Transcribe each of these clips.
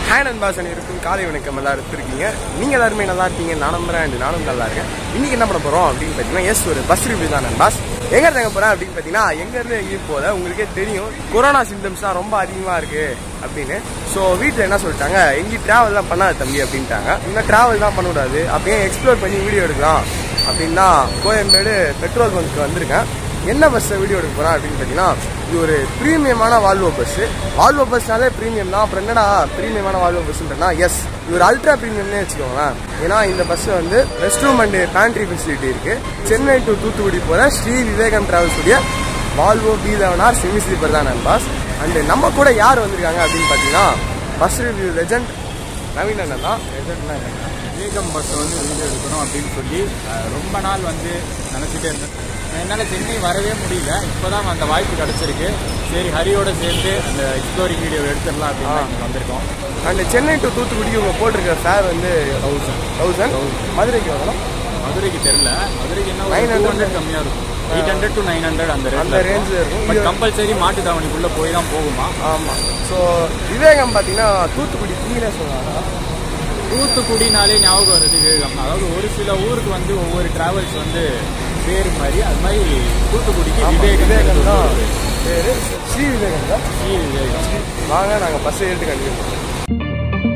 Hand and பாசன் இருக்கும் காலை வணக்கம் எல்லாரும் இருக்கீங்க நீங்க எல்லாருமே நல்லா இருக்கீங்க நான் நம்புறேன் and நானும் நல்லா இருக்கேன் இன்னைக்கு என்ன பண்ண போறோம் அப்படின்னு பார்த்தீங்கன்னா எஸ் ஒரு பஸ் ரிவ்யூ தான் பாஸ் எங்க தங்க போறேன் அப்படின்னு பார்த்தீங்கன்னா எங்க இருந்து எங்கேயும் போல உங்களுக்கே தெரியும் கொரோனா சிம்டம்ஸ் தான் ரொம்ப அதிகமா இருக்கு அப்படின்னு ஸோ வீட்டில் என்ன சொல்லிட்டாங்க எங்கேயும் டிராவல் தான் பண்ணாத தம்பி அப்படின்ட்டாங்க இன்னும் டிராவல் தான் பண்ணக்கூடாது அப்படியே எக்ஸ்ப்ளோர் பண்ணி வீடியோ எடுக்கலாம் அப்படின்னா கோயம்பேடு பெட்ரோல் பங்க்கு வந்திருக்கேன் என்ன பஸ்ஸை வீடியோ எடுக்க போறேன் அப்படின்னு பார்த்தீங்கன்னா இது ஒரு ப்ரீமியமான வால்வோ பஸ் வால்வோ பஸ்னாலே ப்ரீமியம் தான் அப்புறம் என்னடா ப்ரீமியமான வால்வோ பஸ்ன்றனா எஸ் இது ஒரு அல்ட்ரா ப்ரீமியம்னே வச்சுக்கோங்களேன் ஏன்னா இந்த பஸ் வந்து rest room and pantry facility இருக்கு சென்னை டு தூத்துக்குடி போற ஸ்ரீ விவேகம் டிராவல்ஸ் உடைய Volvo B eleven R semi sleeper தான் நண்பாஸ் அண்ட் நம்ம கூட யார் வந்திருக்காங்க அப்படின்னு பார்த்தீங்கன்னா பஸ் ரிவ்யூ லெஜண்ட் நவீன் அண்ணன் தான் லெஜண்ட்னா என்னன்னா வேகம் பஸ் வந்து வீடியோ எடுக்கணும் அப்படின்னு சொல்லி அஹ், ரொம்ப நாள் வந்து நினச்சிட்டே இருந்தேன் என்னால் சென்னை வரவே முடியல இப்போ தான் அந்த வாய்ப்பு கிடச்சிருக்கு சரி ஹரியோட சேர்ந்து அந்த எக்ஸ்ப்ளோரிங் வீடியோ எடுத்துடலாம் அப்படின்னு தான் இங்க வந்திருக்கோம் அண்ட் சென்னை டு தூத்துக்குடி இவங்க போட்டிருக்க ஃபேர் வந்து தௌசண்ட் தௌசண்ட் மதுரைக்கு வரணும் மதுரைக்கு தெரில மதுரைக்கு என்ன 900 டூ ஹண்ட்ரட் கம்மியாக இருக்கும் eight hundred to nine hundred அந்த அந்த ரேஞ்சில் ரேஞ்சில் இருக்கும் பட் இது- கம்பல்சரி மாட்டு தாவணிக்குள்ளே போய் தான் போகுமா ஆமாம் ஸோ விவேகம் பார்த்தீங்கன்னா தூத்துக்குடி கீழே சொல்லுவாங்க தூத்துக்குடினாலே ஞாபகம் வருது விவேகம் அதாவது ஒரு சில ஊருக்கு வந்து ஒவ்வொரு டிராவல்ஸ் வந்து பேர் மாதிரி அது மாதிரி தூத்துக்குடிக்கு விவேகம் விவேகம் தான் ஒரு பேர் ஸ்ரீ விவேகம் தான் ஸ்ரீ விவேகம் வாங்க நாங்கள் பஸ் ஏறிட்டு கண்டிப்பாக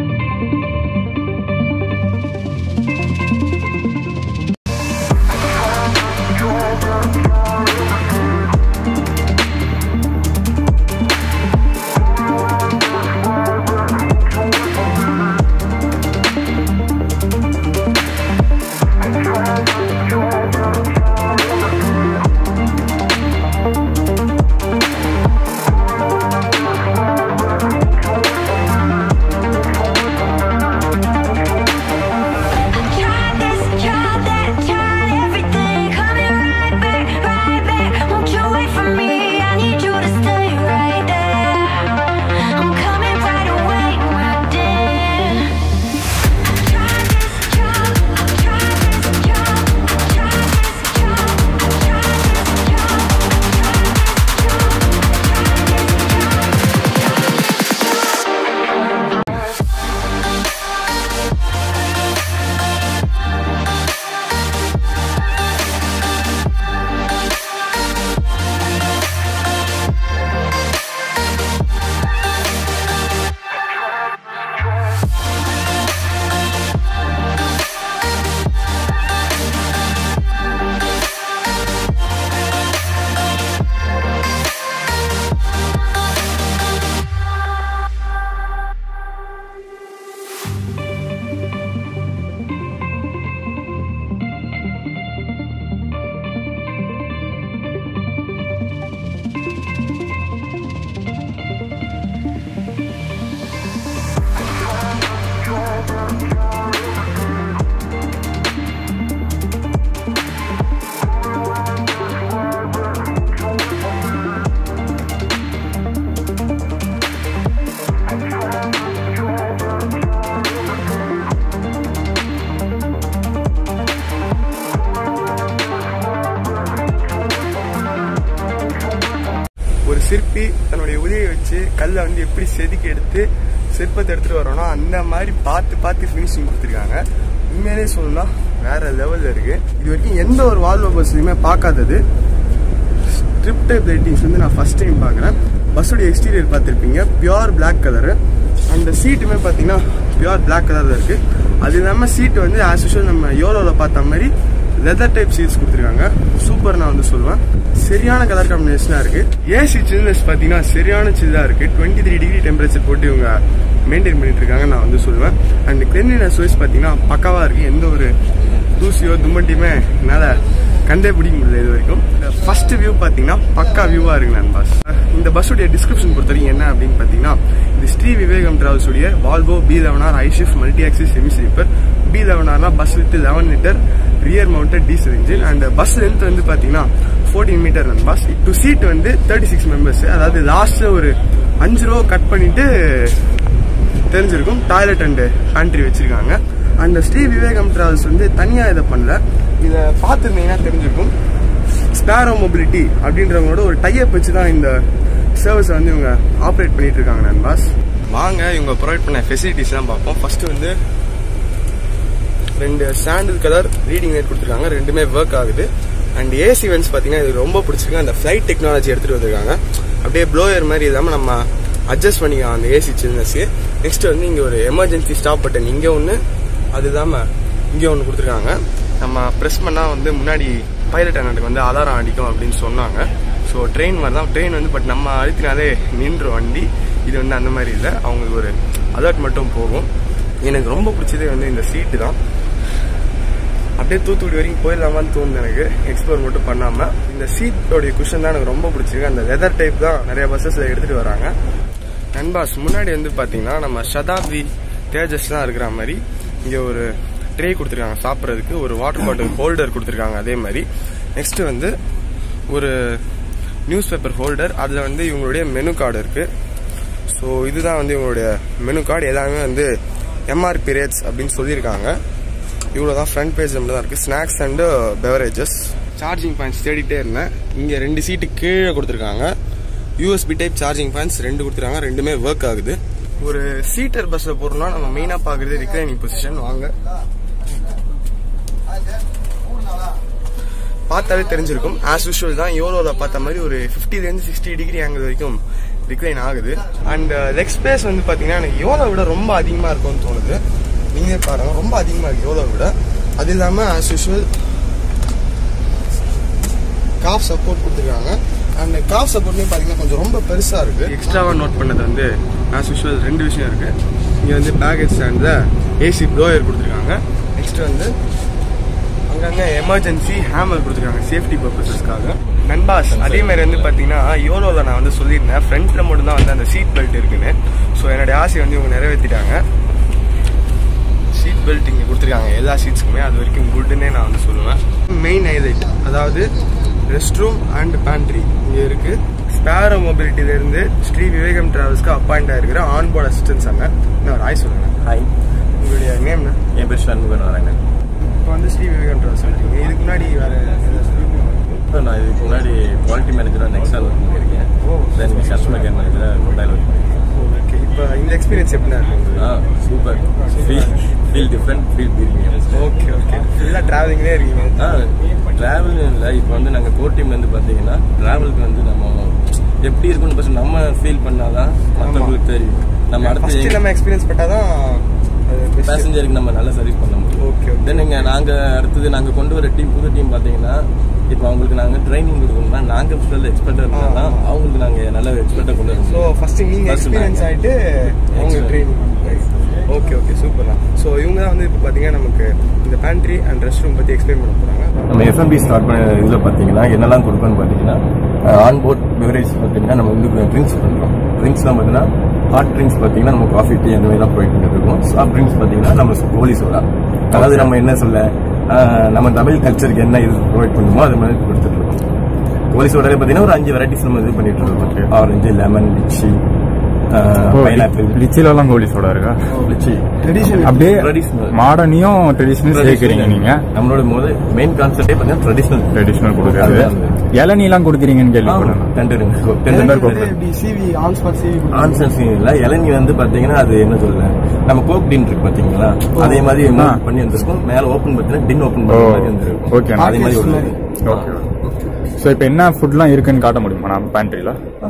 Tried this, tried that, tried everything. Coming right back, right back. Won't you wait for me? I need you to stay right there. I'm coming right away, my dear. Tried this job, tried this job, tried this job, tried this job, ஒரு சிற்பி தன்னுடைய உதவியை வச்சு கல்லை வந்து எப்படி செதுக்கி எடுத்து சிற்பத்தை எடுத்துட்டு வரோம்னா அந்த மாதிரி பார்த்து பார்த்து ஃபினிஷிங் கொடுத்துருக்காங்க உண்மையிலே சொல்லணும்னா வேற லெவல்ல இருக்கு இது வரைக்கும் எந்த ஒரு வால்வோ பஸ்லையுமே பார்க்காதது ஸ்ட்ரிப் டைப் லைட்டிங்ஸ் வந்து நான் ஃபர்ஸ்ட் டைம் பார்க்குறேன் பஸ்ஸோட எக்ஸ்டீரியர் பார்த்துருப்பீங்க பியூர் Black கலரு அந்த சீட்டுமே பார்த்தீங்கன்னா பியூர் Black கலரில் இருக்குது அது இல்லாமல் சீட்டு வந்து ஆஸ் யூஷுவல் நம்ம யோலோவில் பார்த்த மாதிரி லெதர் டைப் சீட்ஸ் கொடுத்துருக்காங்க சூப்பர் நான் வந்து சொல்லுவேன் சரியான கலர் காம்பினேஷனாக இருக்குது ஏசி சில்னஸ் பார்த்தீங்கன்னா சரியான சில்லாக இருக்குது டுவெண்ட்டி த்ரீ டிகிரி டெம்பரேச்சர் போட்டு இவங்க மெயின்டைன் பண்ணிட்டு இருக்காங்க நான் வந்து சொல்லுவேன் அண்ட் கிளென்லினஸ் வைஸ் பார்த்தீங்கன்னா பக்காவாக இருக்குது எந்த ஒரு தூசியோ தும்மட்டியுமே என்னால் கண்டே பிடிக்க முடியல இது வரைக்கும் ஃபர்ஸ்ட் வியூ பார்த்தீங்கன்னா பக்கா வியூவாக இருக்கு நான் பாஸ் இந்த பஸ்ஸுடைய டிஸ்கிரிப்ஷன் பொறுத்த வரைக்கும் என்ன அப்படின்னு பார்த்தீங்கன்னா இது ஸ்ரீ விவேகம் டிராவல்ஸ் உடைய Volvo B eleven R I shift multi axle semi sleeper B லெவனார்னா bus with eleven litre rear mounted diesel engine and bus length வந்து பார்த்தீங்கன்னா fourteen metre run pass to seat வந்து தேர்ட்டி சிக்ஸ் மெம்பர்ஸ் அதாவது லாஸ்ட்ல ஒரு அஞ்சு ரூபா கட் பண்ணிட்டு தெரிஞ்சிருக்கும் டாய்லெட் அண்ட் பேண்ட்ரி வச்சிருக்காங்க அந்த ஸ்ரீ விவேகம் டிராவல்ஸ் வந்து தனியாக இதை பண்ணல இதை பார்த்துருந்தீங்கன்னா தெரிஞ்சிருக்கும் ஸ்பேரோ மொபிலிட்டி அப்படின்றவங்களோட ஒரு டைப் வச்சு தான் இந்த சர்வீஸை வந்து இவங்க ஆப்ரேட் பண்ணிட்டு இருக்காங்க நண்பாஸ் வாங்க இவங்க ப்ரொவைட் பண்ண ஃபெசிலிட்டிஸ்லாம் பார்ப்போம் ஃபர்ஸ்ட் வந்து ரெண்டு சாண்டில் கலர் ரீடிங் லைட் கொடுத்துருக்காங்க ரெண்டுமே ஒர்க் ஆகுது அண்ட் ஏசி வென்ஸ் பார்த்தீங்கன்னா இது ரொம்ப பிடிச்சிருக்கு அந்த ஃப்ளைட் டெக்னாலஜி எடுத்துகிட்டு வந்திருக்காங்க அப்படியே ப்ளோயர் மாதிரி இல்லாமல் நம்ம அட்ஜஸ்ட் பண்ணிக்கலாம் அந்த ஏசி சில்னஸ் நெக்ஸ்ட் வந்து இங்கே ஒரு எமர்ஜென்சி ஸ்டாப் பட்டன் இங்கே ஒன்று அது இல்லாமல் இங்கே ஒன்று கொடுத்துருக்காங்க நம்ம ப்ரெஸ் பண்ணால் வந்து முன்னாடி பைலட் அண்ணனுக்கு வந்து அலாரம் அடிக்கும் அப்படின்னு சொன்னாங்க ஸோ ட்ரெயின் மாதிரி தான் ட்ரெயின் வந்து பட் நம்ம அழுத்தினாலே நின்று வண்டி இது வந்து அந்த மாதிரி இல்லை அவங்களுக்கு ஒரு அலர்ட் மட்டும் போகும் எனக்கு ரொம்ப பிடிச்சதே வந்து இந்த சீட்டு தான் அப்படியே தூத்துக்குடி வரைக்கும் போயிடலாமான்னு தோணுது எனக்கு எக்ஸ்ப்ளோர் மட்டும் பண்ணாம இந்த சீட்டோடைய குஷன் தான் எனக்கு ரொம்ப பிடிச்சிருக்கு அந்த லெதர் டைப் தான் நிறைய பஸ்ஸஸ்ல எடுத்துட்டு வராங்க நண்பாஸ் முன்னாடி வந்து பாத்தீங்கன்னா நம்ம சதாப்தி தேஜஸ்லாம் இருக்கிற மாதிரி இங்க ஒரு ட்ரே கொடுத்துருக்காங்க சாப்பிட்றதுக்கு ஒரு வாட்டர் பாட்டில் ஹோல்டர் கொடுத்துருக்காங்க அதே மாதிரி நெக்ஸ்ட் வந்து ஒரு நியூஸ் பேப்பர் ஹோல்டர் அதில் வந்து இவங்களுடைய மெனு கார்டு இருக்கு ஸோ இதுதான் வந்து இவங்களுடைய மெனு கார்டு எல்லாமே வந்து எம்ஆர்பி ரேட்ஸ் அப்படின்னு சொல்லியிருக்காங்க இவ்வளோ தான் ஃப்ரண்ட் பேஜ் மட்டும் தான் இருக்குது snacks and beverages charging points தேடிட்டே இருந்தேன் இங்கே ரெண்டு சீட்டு கீழே கொடுத்துருக்காங்க யூஎஸ்பி டைப் சார்ஜிங் பாயிண்ட்ஸ் ரெண்டு கொடுத்துருக்காங்க ரெண்டுமே ஒர்க் ஆகுது ஒரு சீட்டர் பஸ்ஸில் போகிறோம்னா நம்ம மெயினாக பார்க்குறது ரிக்ளைனிங் பொசிஷன் வாங்க பார்த்தாலே தெரிஞ்சிருக்கும் ஆஸ் யூஷுவல் தான் யோலோவில் பார்த்த மாதிரி ஒரு ஃபிஃப்டிலேருந்து சிக்ஸ்டி டிகிரி ஆங்கிள் வரைக்கும் ரிக்ளைன் ஆகுது அண்ட் லெக் ஸ்பேஸ் வந்து பார்த்தீங்கன்னா எனக்கு யோலோ விட ரொம்ப அதிகமாக இருக்கும்னு தோணுது நீங்களே பாருங்க ரொம்ப அதிகமாக இருக்கு யோலோ விட அது இல்லாமல் ஆஸ் யூஷுவல் காஃப் சப்போர்ட் கொடுத்துருக்காங்க அண்ட் காஃப் சப்போர்ட்லேயும் பார்த்தீங்கன்னா கொஞ்சம் ரொம்ப பெருசாக இருக்குது எக்ஸ்ட்ராவாக நோட் பண்ணது வந்து ஆஸ் யூஷுவல் ரெண்டு விஷயம் இருக்குது இங்கே வந்து பேக்கேஜ் ஸ்டாண்டில் ஏசி ப்ளோயர் கொடுத்துருக்காங்க நெக்ஸ்ட் வந்து அங்கங்கே எமர்ஜென்சி ஹேமர் கொடுத்துருக்காங்க சேஃப்டி பர்பஸஸ்க்காக நண்பாஸ் அதே மாதிரி வந்து பார்த்தீங்கன்னா யோலோவில் நான் வந்து சொல்லியிருந்தேன் ஃப்ரண்ட்டில் மட்டும் தான் வந்து அந்த சீட் பெல்ட் இருக்குன்னு ஸோ என்னுடைய ஆசையை வந்து இவங்க நிறைவேற்றிட்டாங்க சீட் பெல்ட் இங்கே கொடுத்துருக்காங்க எல்லா சீட்ஸ்க்குமே அது வரைக்கும் குட்னே நான் வந்து சொல்லுவேன் மெயின் ஹைலைட் அதாவது ரெஸ்ட் ரூம் அண்ட் பேண்ட்ரி இங்கே இருக்கு ஸ்பேரோ மொபிலிட்டியிலேருந்து ஸ்ரீ விவேகம் டிராவல்ஸ்க்கு அப்பாயிண்ட் ஆயிருக்கிற ஆன்போர்ட் அசிஸ்டன்ஸ் அங்க நான் ஒரு ஆய் சொல்லுங்க ஹாய் உங்களுடைய நேம் என் பேர் சண்முகன் வரேங்க இப்போ வந்து ஸ்ரீ விவேகம் டிராவல்ஸ் சொல்லிட்டீங்க இதுக்கு முன்னாடி வேற இப்போ நான் இதுக்கு முன்னாடி குவாலிட்டி மேனேஜராக நெக்ஸால் ஒர்க் பண்ணியிருக்கேன் ஓ. தென் கஸ்டமர் கேர் மேனேஜராக மொபைல் ஒர்க் பண்ணியிருக்கேன் ஓகே இப்போ இந்த எக்ஸ்பீரியன்ஸ் எப்படின்னா இருக்கு உங்களுக்கு ah super feel feel different feel பீரிங் ஓகே ஓகே ஃபுல்லாக ட்ராவலிங்லேயே இருக்கீங்க ஆ ட்ராவல் இல்லை இப்போ வந்து நாங்கள் கோர் டீம்லேருந்து பார்த்தீங்கன்னா ட்ராவலுக்கு வந்து நம்ம எப்படி இருக்குன்னு ஃபஸ்ட் நம்ம ஃபீல் பண்ணாதான் மற்றவங்களுக்கு தெரியும் நம்ம ஃபர்ஸ்ட் அடுத்து நம்ம எக்ஸ்பீரியன்ஸ் பட்டால் தான் அது best. பேசஞ்சருக்கு நம்ம நல்ல சர்வீஸ் பண்ண முடியும் ஓகே ஓகே தென் இங்கே நாங்கள் அடுத்தது நாங்கள் கொண்டு வர டீம் புது டீம் பார்த்தீங்கன்னா இப்போ அவங்களுக்கு நாங்கள் ட்ரைனிங் கொடுக்கணும்னா நாங்கள் ஃபஸ்ட்டில் எக்ஸ்பர்ட்டாக இருந்தால் தான் அவங்களுக்கு நாங்கள் நல்ல எக்ஸ்பர்ட்டாக கொண்டு வர ஸோ முடியும் ஃபர்ஸ்ட் நீங்க First எக்ஸ்பீரியன்ஸ் நாங்க. ஆயிட்டு அவங்க Experience. Training okay okay super தான் ஸோ இவங்க தான் வந்து இப்போ பார்த்தீங்கன்னா நமக்கு இந்த பேண்ட்ரி அண்ட் ரெஸ்ட் ரூம் பற்றி எக்ஸ்பிளைன் பண்ண போகிறாங்க நம்ம எஃப்எம்பி ஸ்டார்ட் பண்ண இதில் பார்த்தீங்கன்னா என்னெல்லாம் கொடுப்போம்னு பார்த்தீங்கன்னா ஆன் போர்ட் பெவரேஜ் பார்த்தீங்கன்னா நம்ம வந்து ட்ரிங்க்ஸ் பண்ணுறோம் ட்ரிங்க்ஸ்லாம் பார்த்தீங்கன்னா ஹாட் ட்ரிங்க்ஸ் பார்த்தீங்கன்னா நம்ம காஃபி டீ அந்த மாதிரிலாம் ப்ரொவைட் பண்ணிட்டு இருக்கோம் சாஃப்ட் ட்ரிங்க்ஸ் பார்த்தீங்கன்னா நம்ம கோலி சோடா அதாவது நம்ம என்ன சொல்ல ஆஹ், நம்ம தமிழ் கல்ச்சருக்கு என்ன இது ப்ரொவைட் பண்ணுமோ அது மாதிரி கொடுத்துட்டு இருக்கோம் கோலி சோடாலே பார்த்தீங்கன்னா ஒரு அஞ்சு வெரைட்டிஸ் நம்ம இது பண்ணிட்டு இருக்கோம் ஆரஞ்சு லெமன் லிச்சி பைனாப்பிள் லிச்சிலெல்லாம் கோலி சோடா இருக்கா லிச்சி ட்ரெடிஷனல் அப்படியே Traditional. மாடர்னையும் ட்ரெடிஷனல் சேர்க்கிறீங்க நீங்க நம்மளோட முதல் மெயின் கான்செப்டே பார்த்தீங்கன்னா ட்ரெடிஷனல் ட்ரெடிஷனல் கொடுக்குறது இளநீலாம் கொடுக்குறீங்கன்னு கேள்விப்பட்டேன் டெண்டர் Tender Coke. இப்படி சிவி ஆன் ஸ்பாட் சிவி ஆன்சர் இல்ல இளநீ வந்து பாத்தீங்கன்னா அது என்ன சொல்ல நம்ம கோக் டின் இருக்கு பாத்தீங்களா அதே மாதிரி ஆ. பண்ணி வந்திருக்கும் மேல ஓபன் பாத்தீங்கன்னா டின் ஓபன் ஓ பண்ண மாதிரி வந்திருக்கும் ஓகே அதே மாதிரி உள்ளது ஓகே ஸோ இப்போ என்ன ஃபுட்லாம் இருக்குன்னு காட்ட முடியுமா நம்ம பேண்ட்ரியில்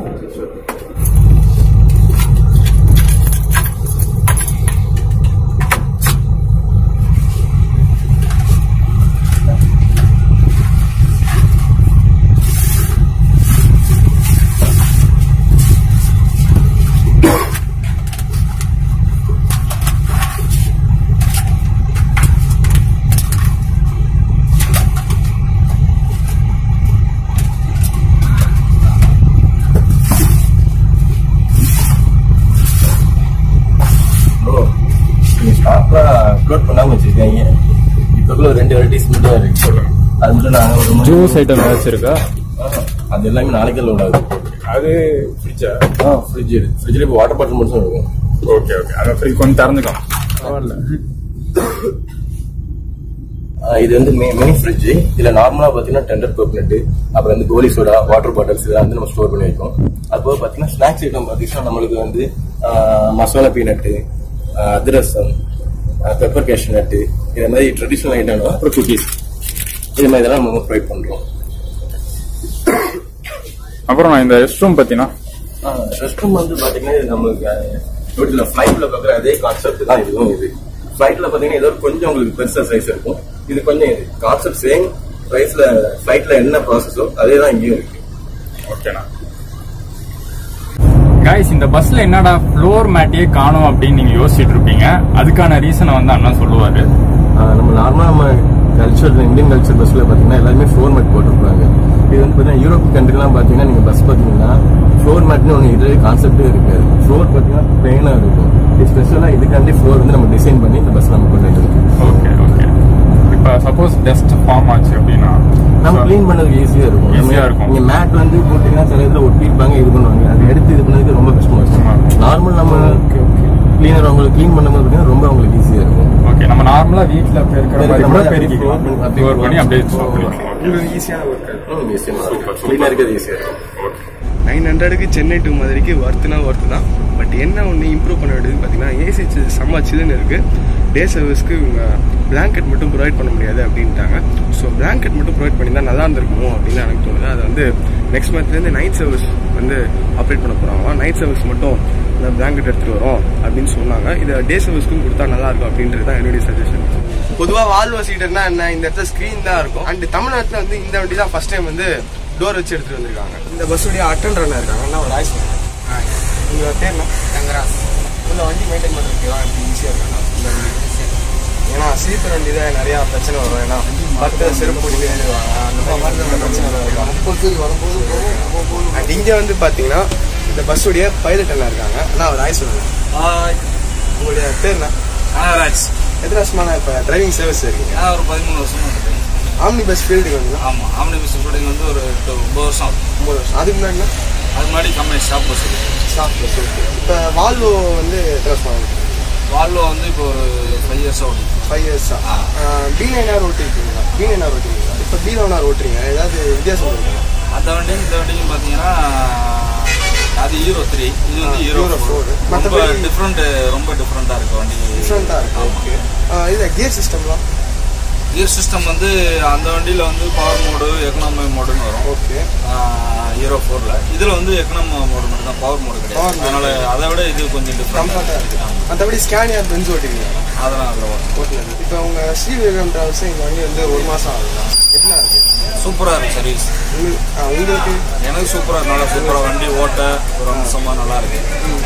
ப்ரோ நீங்க ஸ்டாக்ல அப்லோட் பண்ணாம வச்சிருக்காங்க இப்பக்குள்ள ஒரு ரெண்டு வெரைட்டிஸ் மட்டும் இருக்கு அது மட்டும் நாங்க ஒரு மாதிரி- ஜூஸ் ஐட்டம் ஏதாச்சும் இருக்கா ஆ, அது எல்லாமே நாளைக்கு லோட் ஆகுது அது ஃப்ரிட்ஜா ஆ ஃப்ரிட்ஜ் ஃப்ரிட்ஜ்ல இப்போ வாட்டர் பாட்டில் மட்டும் இருக்கும் ஓகே ஓகே அதை ஃப்ரிட்ஜ் கொஞ்சம் திறந்துக்கலாம் பரவாயில்ல ஆஹ் இது வந்து மினி ஃப்ரிட்ஜ் இதுல நார்மலா பாத்தீங்கன்னா டெண்டர் கோகனட் அப்புறம் வந்து கோலி சோடா வாட்டர் பாட்டில்ஸ் இதெல்லாம் வந்து நம்ம ஸ்டோர் பண்ணி வைக்கோம் அதுபோக பாத்தீங்கன்னா ஸ்நாக்ஸ் ஐட்டம் பாத்தீங்கன்னா நம்மளுக்கு வந்து ஆஹ் masala peanut adhirasam pepper cashew nut இது மாதிரி ட்ரெடிஷ்னல் ஐட்டம் அப்புறம் குக்கீஸ் இது மாதிரி இதெல்லாம் நம்ம ப்ரொவைட் பண்றோம் அப்புறம் நான் இந்த ரெஸ்ட் ரூம் பத்தினா ரெஸ்ட் ரூம் வந்து பாத்தீங்கன்னா இது நம்மளுக்கு ஃபிளைட்ல பாக்குற அதே கான்செப்ட் தான் இதுவும் இது ஃபிளைட்ல பாத்தீங்கன்னா ஏதோ கொஞ்சம் உங்களுக்கு பெருசா சைஸ் இருக்கும் இது கொஞ்சம் இது கான்செப்ட் சேம் பிரைஸ்ல ஃபிளைட்ல என்ன ப்ராசஸோ அதே தான் இங்கேயும் இருக்கு ஓகேண்ணா கைஸ் இந்த பஸ்ல என்னடா ஃப்ளோர் மேட்டையே காணோம் அப்படின்னு நீங்க யோசிச்சுட்டு இருப்பீங்க அதுக்கான ரீசனை வந்து அண்ணா சொல்லுவாரு ஆஹ் நம்ம நார்மலா நம்ம கல்ச்சர் இந்தியன் கல்ச்சர் பஸ்ல பாத்தீங்கன்னா எல்லாருமே ஃப்ளோர் மேட் போட்டிருப்பாங்க இது வந்து பாத்தீங்கன்னா யூரோப் கண்ட்ரிலாம் பாத்தீங்கன்னா நீங்க பஸ் பாத்தீங்கன்னா ஃப்ளோர் மேட்னு ஒன்று இதுவே கான்செப்டே இருக்காது ஃப்ளோர் பாத்தீங்கன்னா பிளெயினா இருக்கும் இது ஸ்பெஷலா இதுக்காண்டி ஃப்ளோர் வந்து நம்ம டிசைன் பண்ணி இந்த பஸ் நம்ம கொண்டு வந்துருக்கோம் ஓகே ஓகே இப்ப சப்போஸ் டஸ்ட் ஃபார்ம் ஆச்சு அப்படின்னா நம்ம க்ளீன் பண்ணதுக்கு ஈஸியா இருக்கும் Easy-ஆ நம்ம- இருக்கும். நீங்க மேட் வந்து போட்டீங்கன்னா சில இதுல ஒட்டிருப்பாங்க இது பண்ணுவாங்க அதை எடுத்து இது பண்ணதுக்கு ரொம்ப கஷ்டமா ஆமா. இருக்கும் நார்மல் நம்ம கிளீனர் அவங்களுக்கு க்ளீன் பண்ணும்போது பாத்தீங்கன்னா ரொம்ப அவங்களுக்கு ஈஸியா இருக்கும் ஓகே நம்ம நார்மலா வீட்ல பெருக்கிற மாதிரி பெருக்கிற கூட மாதிரி பெருக்கிக்கலாம் அப்படியே floor ஃப்ளோர் பண்ணி அப்படியே பண்ணி ஸ்டாப் பண்ணிக்கலாம் உங்களுக்கு ஈஸியான ஒர்க் அது ஈஸியா க்ளீனா இருக்கிறது ஈஸியா இருக்கும் நைன் ஹண்ட்ரடுக்கு சென்னை டு மதுரைக்கு ஒர்த்துனா ஒர்த்து தான் பட் என்ன ஒன்று இம்ப்ரூவ் பண்ண வேண்டியதுன்னு பார்த்தீங்கன்னா ஏசி செம்ம சில்லுன்னு இருக்குது டே சர்வீஸ்க்கு இவங்க பிளாங்கெட் மட்டும் ப்ரொவைட் பண்ண முடியாது அப்படின்ட்டாங்க ஸோ பிளாங்கெட் மட்டும் ப்ரொவைட் பண்ணியிருந்தா நல்லா இருந்திருக்குமோ அப்படின்னு எனக்கு தோணுது அதை வந்து நெக்ஸ்ட் மந்த்லேருந்து நைட் சர்வீஸ் வந்து ஆப்ரேட் பண்ண போகிறாங்க நைட் சர்வீஸ் மட்டும் இந்த பிளாங்கெட் எடுத்துகிட்டு வரோம் அப்படின்னு சொன்னாங்க இதை டே சர்வீஸ்க்கும் கொடுத்தா நல்லா இருக்கும் அப்படின்றது தான் என்னுடைய சஜஷன் பொதுவாக வால்வோ சீட்டர்னா என்ன இந்த இடத்துல ஸ்க்ரீன் தான் இருக்கும் அண்ட் தமிழ்நாட்டில் வந்து இந்த வண்டி தான் ஃபர்ஸ்ட் டைம் வந்து டோர் வச்சு எடுத்துட்டு வந்திருக்காங்க இந்த பஸ்ஸுடைய அட்டன் ரன்னர் இருக்காங்க நான் ஒரு ஆய்ஸ் உங்க பேர் என்ன தங்கராஜ் இந்த வண்டி மெயின்டைன் பண்ணுறதுக்கு எப்படி ஈஸியாக இருக்காங்க இந்த வண்டி ஏன்னா ஸ்லீப்பர் வண்டி தான் நிறையா பிரச்சனை வரும் ஏன்னா பத்து செருப்பு போட்டு எழுதுவாங்க அந்த மாதிரி நிறைய பிரச்சனை வரும் அண்ட் இங்கே வந்து பார்த்தீங்கன்னா இந்த பஸ்ஸுடைய பைலட் எல்லாம் இருக்காங்க நான் ஒரு ஆய் சொல்லுங்க உங்களுடைய பேர் என்ன ராஜ் எத்தனை வருஷமான இப்போ டிரைவிங் சர்வீஸ் இருக்கீங்க நான் ஒரு பதிமூணு வருஷமா இருக்கேன் ஆம்னி பஸ் ஃபீல்டுக்கு வந்து ஆமாம் ஆம்னி பஸ் ஷூட்டிங் வந்து ஒரு எட்டு ஒன்பது வருஷம் ஆகுது. ஒன்பது வருஷம் அதுக்கு முன்னாடி அது முன்னாடி கம்பெனி ஸ்டாப் பஸ் இருக்கு ஸ்டாஃப் பஸ் இப்போ வால்வோ வந்து எத்தனை வருஷமா இருக்கு வால்வோ வந்து இப்போ ஒரு ஃபைவ் இயர்ஸாக ஓடி ஃபைவ் இயர்ஸா பி நைனார் ஓட்டிருக்கீங்களா பி நைனார் ஓட்டிருக்கீங்களா இப்போ பி லெவனார் ஓட்டுறீங்க ஏதாவது வித்தியாசம் இருக்குங்களா அந்த வண்டியும் இந்த வண்டியும் பார்த்தீங்கன்னா அது ஹீரோ த்ரீ இது வந்து ஆ, ஹீரோ Hero ஃபோர் four. ரொம்ப மத்தபடி- டிஃப்ரெண்ட் ரொம்ப டிஃப்ரெண்ட்டாக இருக்கு வண்டி டிஃப்ரெண்ட்டாக இருக்கு ஓகே இது கியர் சிஸ்டம்லாம் கியர் சிஸ்டம் வந்து அந்த வண்டியில் வந்து பவர் மோடு எக்கனாமி மோடுன்னு வரும் ஓகே ஹீரோ ஃபோரில் இதில் வந்து எக்கனாமி மோடு மட்டும் தான் பவர் மோடு Power கிடையாது mode. அதனால அதை விட இது கொஞ்சம் கம்ஃபர்ட்டாக இருக்கு டிஃப்ரெண்ட் மற்றபடி ஸ்கேனியர் பென்ஸ் ஓட்டிருக்கீங்க அதெல்லாம் அதில் வரும் ஓட்டுனது இப்போ உங்கள் ஸ்ரீவிவேகம் டிராவல்ஸ் இந்த வண்டி வந்து ஒரு மாதம் ஆகுதா எப்படி இருக்கு சூப்பராக இருக்கு சர்வீஸ் உங்களுக்கு ஆ, உங்களுக்கு எனக்கு சூப்பரா நல்லா சூப்பரா வண்டி ஓட்ட ஒரு அம்சமா நல்லா இருக்கு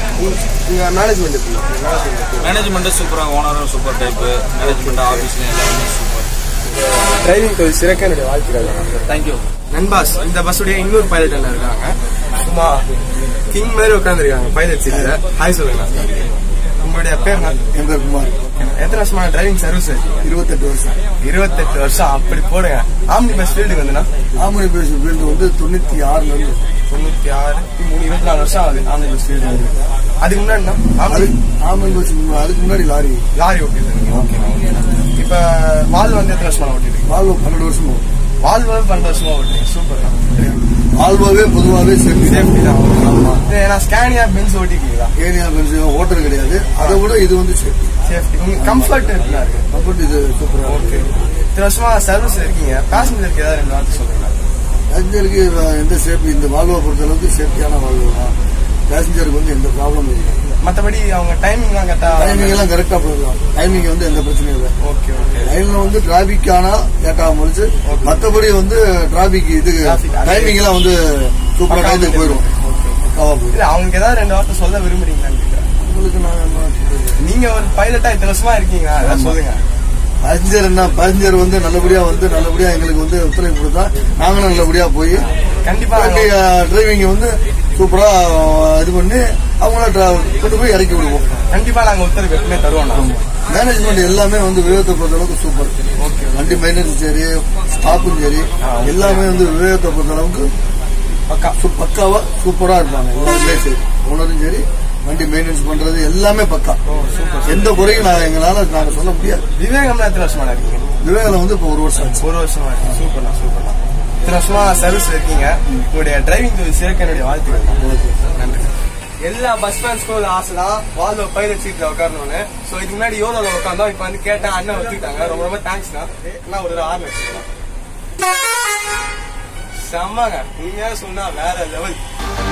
உங்கள் மேனேஜ்மெண்ட் எப்படி மேனேஜ்மெண்ட் மேனேஜ்மெண்ட் சூப்பரா ஓனரும் சூப்பர் டைப் மேனேஜ்மெண்ட் ஆபீஸ்ல எல்லாமே சூப்பர் டிரைவிங் தொழில் சிறக்க என்னுடைய வாழ்த்துக்கள் தேங்க்யூ நண்பாஸ் இந்த பஸ்ஸுடைய இன்னொரு பைலட் எல்லாம் இருக்காங்க சும்மா கிங் மாதிரி உட்காந்துருக்காங்க பைலட் சீட்ல ஹாய் சொல்லுங்க உங்களுடைய பேர் என்ன? என் பேர் குமார் எத்தனை வருஷமான டிரைவிங் சர்வீஸ் இருபத்தெட்டு வருஷம் இருபத்தெட்டு வருஷம் அப்படி போடுங்க ஆம்னி பஸ் ஃபீல்டுக்கு வந்துன்னா ஆமணி பேசு ஃபீல்டு வந்து தொண்ணூத்தி ஆறுல இருந்து தொண்ணூத்தி ஆறு மூணு இருபத்தி நாலு வருஷம் ஆகுது ஆம்னி பஸ் ஃபீல்டு வந்து அதுக்கு முன்னாடி அது ஆமணி பஸ் அதுக்கு முன்னாடி லாரி லாரி ஓட்டிட்டு ஓகே இப்ப வால் வந்து எத்தனை வருஷமா ஓட்டிட்டு வால்வோ பன்னெண்டு வருஷம் ஆகும். வால் வந்து பன்னெண்டு வருஷமா ஓட்டுறீங்க சூப்பர் வால்வோவே பொதுவாகவே சேஃப்டி சேஃப்டி தான் இது நான் ஸ்கேனியா பென்ஸ் ஓட்டிருக்கீங்களா ஏரியா பென்சில் ஓட்டர் கிடையாது அதை விட இது வந்து சேஃப்டி சேஃப்டி உங்களுக்கு கம்ஃபர்ட் இருக்குல்ல இருக்கு கம்ஃபர்ட் இது சூப்பராக ஓகே இத்தனை வருஷமா சர்வீஸ் இருக்கீங்க பேசஞ்சருக்கு ஏதாவது ரெண்டு வார்த்தை சொல்லுங்க பேசஞ்சருக்கு எந்த சேஃப்டி இந்த வால்வோ பொறுத்த அளவுக்கு சேஃப்டியான வால்வோ தான் பேசஞ்சருக்கு வந்து எந்த ப்ராப்ளமும் இல்லை மற்றபடி அவங்க டைமிங்லாம் கரெக்டா டைமிங் எல்லாம் கரெக்டாக போயிடலாம் டைமிங் வந்து எந்த பிரச்சனையும் இல்லை ஓகே ஓகே லைன்ல வந்து டிராபிக் ஆனா லேட் ஆக முடிச்சு மத்தபடி வந்து டிராபிக் இது Traffic, அது- டைமிங் எல்லாம் வந்து சூப்பரா பக்காவா டைத்துக்கு போயிடும் பக்காவா போயிடும் இல்ல அவங்களுக்கு ஏதாவது ரெண்டு வார்த்தை சொல்ல விரும்புறீங்களான்னு கேக்குறேன் உங்களுக்கு நான் என்ன சொல்றது? நீங்க ஒரு பைலட்டா இத்தனை வருஷமா இருக்கீங்க அதான் சொல்லுங்க பேசஞ்சர் என்ன பேசஞ்சர் வந்து நல்லபடியா வந்து நல்லபடியா எங்களுக்கு வந்து ஒத்துழைப்பு கொடுத்தா நாங்களும் நல்லபடியா போய் கண்டிப்பா டிரைவிங் வந்து சூப்பரா இது பண்ணி அவங்கள dra- கொண்டு போய் இறக்கி விடுவோம் கண்டிப்பா நாங்க ஒருத்தருக்கு எப்பவுமே தருவோம் நாங்க. மேனேஜ்மெண்ட் எல்லாமே வந்து விவேகத்தை பொறுத்த அளவுக்கு சூப்பர் வண்டி மெயின்டெனன்ஸ் சரி ஸ்டாப்பும் சரி எல்லாமே வந்து விவேகத்தை பொறுத்த அளவுக்கு பக்கா சு- பக்காவா சூப்பரா இருப்பாங்க எல்லாருமே சரி ஓனரும் சரி வண்டி மெயின்டெனன்ஸ் பண்றது எல்லாமே பக்கா எந்த குறையும் நான் எங்களால நாங்க சொல்ல முடியாது விவேகம்னா எத்தனை வருஷமா இருக்கீங்க விவேகில் வந்து இப்போ ஒரு வருஷம் ஆச்சு ஒரு வருஷமா இருக்கு சூப்பர்ண்ணா சூப்பர்ண்ணா இத்தனை வருஷமா சர்வீஸ் இருக்கீங்க உங்களுடைய டிரைவிங் சேர்க்க என்னுடைய வாழ்த்துக்கள் நன்றி எல்லா பஸ் ஃபேன்ஸ்க்கும் ஒரு ஆசை தான் வால்வோ பைலட் சீட்ல உட்காரணும்னு சோ இதுக்கு முன்னாடி யோலோல உட்காந்தோம் இப்ப வந்து கேட்டேன் அண்ணன் வச்சுக்கிட்டாங்க ரொம்ப ரொம்ப தேங்க்ஸ்ண்ணா நான் ஒரு ஆறு வச்சுக்கலாம் செம்மங்க உண்மையா சொன்னா வேற லெவல்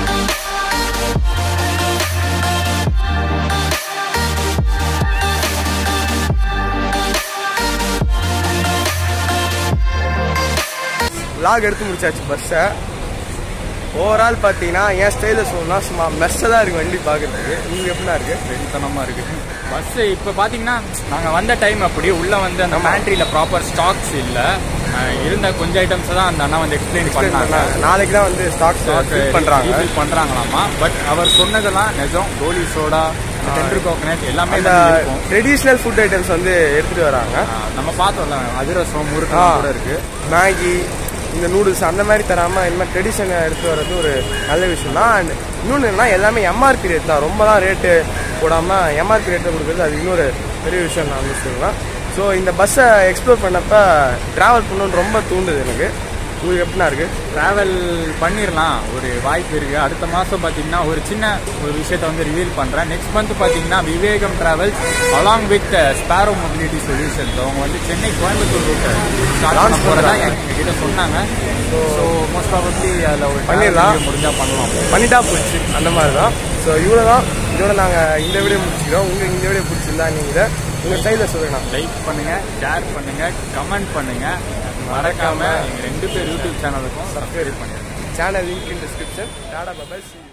லாக் எடுத்து முடிச்சாச்சு பஸ்ஸை ஓவரால் பார்த்தீங்கன்னா என் ஸ்டைலில் சொல்லணும்னா சும்மா மெஸ்ஸாக தான் இருக்கு வண்டி பார்க்கறதுக்கு நீங்கள் எப்படின்னா இருக்கு வெறித்தனமா இருக்கு பஸ் இப்போ பாத்தீங்கன்னா நாங்க வந்த டைம் அப்படி உள்ள வந்து அந்த பேண்ட்ரியில ப்ராப்பர் ஸ்டாக்ஸ் இல்ல அஹ் இருந்த கொஞ்சம் ஐட்டம்ஸ் தான் அந்த அண்ணா வந்து எக்ஸ்பிளைன் பண்ணாங்க நாளைக்கு தான் வந்து ஸ்டாக்ஸ் ஃபில் பண்ணுறாங்க refill பண்றாங்களாமா பட் அவர் சொன்னதெல்லாம் நிஜம் கோலி சோடா டெண்டர் கோகனட் எல்லாமே அந்த இதுல இருக்கும் ட்ரெடிஷ்னல் ஃபுட் ஐட்டம்ஸ் வந்து எடுத்துகிட்டு வராங்க அஹ் நம்ம பார்த்தோம்ல அதிரசம் முறுக்கு ஆ. கூட இருக்கு மேகி இந்த நூடுல்ஸ் அந்த மாதிரி தராமல் இந்த மாதிரி ட்ரெடிஷனை எடுத்து வர்றது ஒரு நல்ல விஷயம் தான் அண்ட் இன்னொன்று என்னன்னா எல்லாமே எம்ஆர்பி ரேட் தான் ரொம்பலாம் ரேட்டு போடாமல் எம்ஆர்பி ரேட்டில் கொடுக்குறது அது இன்னொரு பெரிய விஷயம் நான் வந்து சொல்லுவேன் ஸோ இந்த பஸ்ஸை எக்ஸ்ப்ளோர் பண்ணப்ப ட்ராவல் பண்ணணும்னு ரொம்ப தூண்டுது எனக்கு உங்களுக்கு எப்படின்னா இருக்குது டிராவல் பண்ணிடலாம் ஒரு வாய்ப்பு இருக்கு அடுத்த மாசம் பாத்தீங்கன்னா ஒரு சின்ன ஒரு விஷயத்த வந்து ரிவீல் பண்றேன் நெக்ஸ்ட் மந்த் பாத்தீங்கன்னா Vivegam travels along with Sparrow mobility solutions அவங்க வந்து சென்னை கோயம்புத்தூர் ரூட் ஸ்டார்ட் பண்ண போறதா எங்ககிட்ட சொன்னாங்க ஸோ மோஸ்ட் ப்ராபப்ளி அதில் ஒரு பண்ணிடலாம். travel முடிஞ்சா பண்ணலாம் பண்ணிட்டா போச்சு அந்த மாதிரி தான் ஸோ இவ்வளோ தான் இதோட நாங்கள் இந்த வீடியோ முடிச்சுக்கிறோம் உங்களுக்கு இந்த வீடியோ பிடிச்சிருந்தா நீங்கள் உங்கள் ஸ்டைலில் சொல்லுங்கண்ணா லைக் பண்ணுங்க ஷேர் பண்ணுங்க கமெண்ட் பண்ணுங்க மறக்காம எங்க ரெண்டு பேர் யூடியூப் சேனலுக்கும் சப்ஸ்கிரைப் பண்ணிடுங்க சேனல் லிங்க் இன் டிஸ்கிரிப்ஷன் டாடா மொபைல்